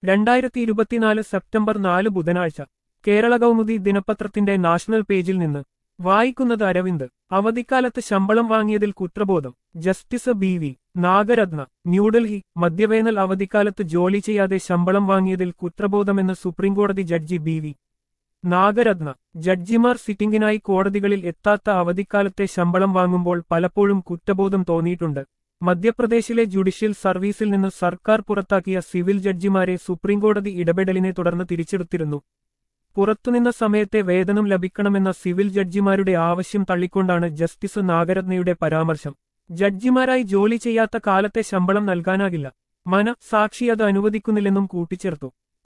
രണ്ടായിരത്തി ഇരുപത്തിനാല് സെപ്റ്റംബർ നാല് ബുധനാഴ്ച കേരള കൗമുദി ദിനപത്രത്തിന്റെ നാഷണൽ പേജിൽ നിന്ന് വായിക്കുന്നത് അരവിന്ദ് അവധിക്കാലത്ത് ശമ്പളം വാങ്ങിയതിൽ കുറ്റബോധം justice B V Nagarathna New Delhi മധ്യവേനൽ അവധിക്കാലത്ത് ജോലി ചെയ്യാതെ ശമ്പളം വാങ്ങിയതിൽ കുറ്റബോധമെന്ന് സുപ്രീംകോടതി ജഡ്ജി ബി വി നാഗരത്ന ജഡ്ജിമാർ സിറ്റിംഗിനായി കോടതികളിൽ എത്താത്ത അവധിക്കാലത്തെ ശമ്പളം വാങ്ങുമ്പോൾ പലപ്പോഴും കുറ്റബോധം തോന്നിയിട്ടുണ്ട് മധ്യപ്രദേശിലെ ജുഡീഷ്യൽ സർവീസിൽ നിന്ന് സർക്കാർ പുറത്താക്കിയ സിവിൽ ജഡ്ജിമാരെ സുപ്രീംകോടതി ഇടപെടലിനെ തുടർന്ന് തിരിച്ചെടുത്തിരുന്നു പുറത്തുനിന്ന സമയത്തെ വേതനം ലഭിക്കണമെന്ന സിവിൽ ജഡ്ജിമാരുടെ ആവശ്യം തള്ളിക്കൊണ്ടാണ് ജസ്റ്റിസ് നാഗരത്നയുടെ പരാമർശം ജഡ്ജിമാരായി ജോലി ചെയ്യാത്ത കാലത്തെ ശമ്പളം നൽകാനാകില്ല മന സാക്ഷി അത് അനുവദിക്കുന്നില്ലെന്നും കൂട്ടിച്ചേർത്തു